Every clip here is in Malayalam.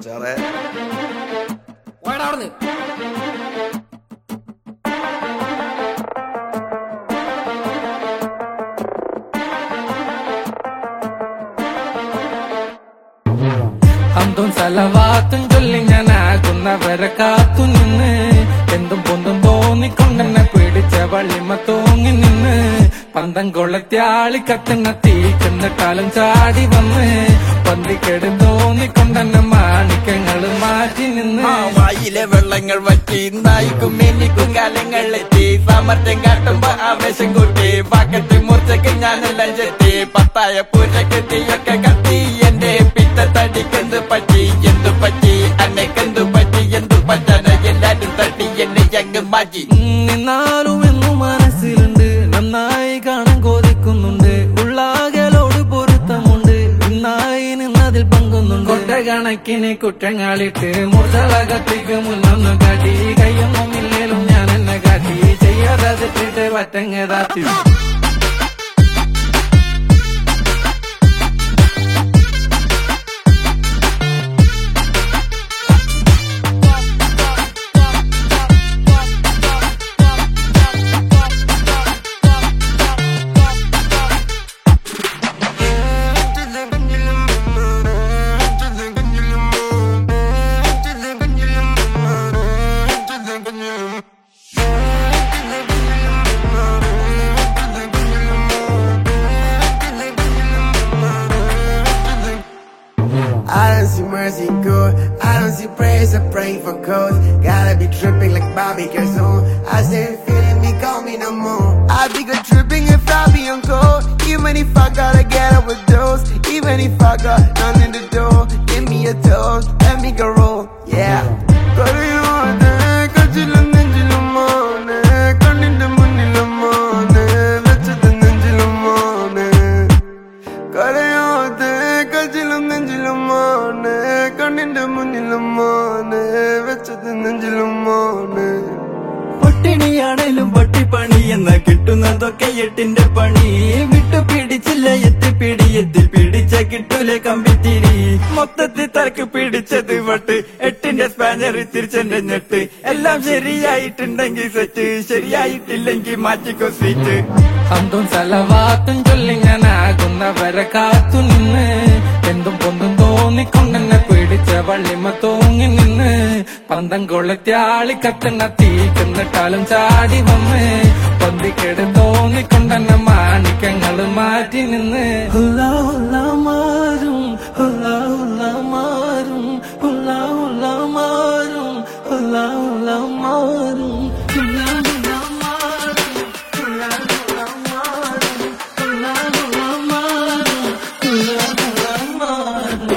സാറേ പോയടാ അവിടുന്ന് അന്തും സലവാത്തും ചൊല്ലി ഞാൻ ആകുന്നവരെ കാത്തു നിന്ന് എന്തും പൊന്തും തോന്നിക്കൊണ്ടെന്നെ പിടിച്ച വള്ളിമ തൂങ്ങി നിന്ന് പന്തം കൊളത്യാളി കത്തുന്ന തീക്കുന്ന കാലം ചാടി വന്ന് പന്തിക്കെടും തോന്നിക്കൊണ്ടെന്നെ മാണിക്കങ്ങള് മാറ്റി നിന്ന് ആ വായിലെ വെള്ളങ്ങൾ വറ്റി നായിക്കും എനിക്കും കാലങ്ങളെത്തി സാമർത്ഥ്യം കാട്ടുമ്പോ ആവേശം കൂട്ടി പാക്കത്ത് മൂർച്ചക്ക് ഞാനെല്ലാം ചെത്തി പത്തായ പൂരക്ക് തീയൊക്കെ കത്തി എന്റെ പിത്ത തടിക്കെന്ത് പറ്റി എന്തു പറ്റി അന്നക്കെന്തു പറ്റി എന്തു പറ്റാന എല്ലാരും തട്ടി എന്നെ ഞങ്ങ് മാറ്റി ഉം, നിന്നാലും എന്നു മനസ്സിലുണ്ട് നന്നായി കാണാൻ കൊതിക്കുന്നുണ്ട് ഉള്ളാകലോട് പൊരുത്തമുണ്ട് ഇന്നായി നിന്നതിൽ പങ്കുന്നുണ്ട് കൊട്ടകണക്കിന് കുറ്റങ്ങളിട്ട് മുർച്ചളകത്തേക്ക് മുന്നൊന്ന് കാട്ടി കയ്യൊന്നും ഇല്ലേലും ഞാൻ എന്നെ കാട്ടി ചെയ്യാതെ തെറ്റിട്ട് പറ്റങ്ങതാത്തി I don't see mercy good. I don't see praise. I pray for cause. Gotta be tripping like Bobby Calzone. I say feeling me, call me no more. I be good tripping if I be on cold. Even if I gotta get up with those. Even if I got none in the door. Give me a toast. Let me go roll. Yeah. കരയോടെ കച്ചിലും നെഞ്ചിലും മോനെ കണ്ണിന്റെ മുന്നിലും മോനെ വെച്ചത് നെഞ്ചിലും മോനെ കരയാതെ കച്ചിലും നെഞ്ചിലും മോനെ കണ്ണിന്റെ മുന്നിലും മോനെ വെച്ചത് നെഞ്ചിലും മോനെ പട്ടിണിയാണേലും പട്ടിപ്പണി എന്ന കിട്ടുന്നതൊക്കെ എട്ടിന്റെ പണി വിട്ടു പിടിച്ചില്ല എത്തി പിടി എത്തി പിടിച്ച കിട്ടൂലെ കമ്പിത്തിരി മൊത്തത്തിൽ തലക്ക് പിടിച്ചത് വട്ട് എട്ടിന്റെ സ്പാനർ തിരിച്ചെന്റെ ഞെട്ട് എല്ലാം ശരിയായിട്ടുണ്ടെങ്കിൽ സെറ്റ് ശരിയായിട്ടില്ലെങ്കിൽ മാറ്റിക്കോ സീറ്റ് അന്തും സലവാത്തും ചൊല്ലി ഞാൻ ആകുന്നവരെ കാത്തു നിന്ന് എന്തും പൊന്തും തോന്നിക്കൊണ്ടെന്നെ പിടിച്ച വള്ളിമ തൂങ്ങി നിന്ന് പന്തം കൊളുത്യാളി കത്തുന്ന തീക്കുന്നിട്ടാലും ചാടി വന്ന് പന്തിക്കെട് തോന്നിക്കൊണ്ടെന്നെ മാണിക്കങ്ങള് മാറ്റി നിന്ന് ഹുല്ല ഹുല്ല മാറും ഹുല്ല ഹുല്ല മാറും ഹുല്ല ഹുല്ല മാറും ഹുല്ല ഹുല്ല മാറും ഹുല്ല ഹുല്ല മാറും ഹുല്ല ഹുല്ല മാറും ഹുല്ല ഹുല്ല മാറും ഹുല്ല ഹുല്ല മാറും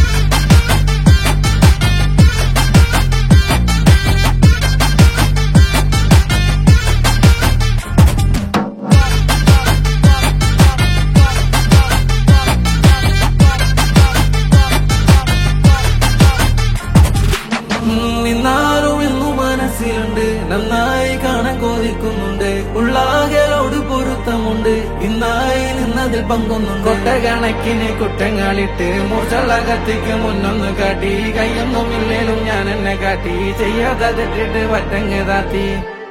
നിന്നാലും എന്നു മനസ്സിലുണ്ട് നന്നായി കാണാൻ കൊതിക്കുന്നുണ്ട് ഉള്ളാകലോട് പൊരുത്തമുണ്ട് ഇന്നായി നിന്നതിൽ പങ്കൊന്നുണ്ട് കൊട്ടകണക്കിന് കുറ്റങ്ങളിട്ട് മൂർച്ചളകത്തേക്ക് മുന്നൊന്ന് കാട്ടി കയ്യൊന്നും ഇല്ലേലും ഞാൻ എന്നെ കാട്ടി ചെയ്യാതെ തെറ്റിട്ട് പറ്റങ്ങതാത്തി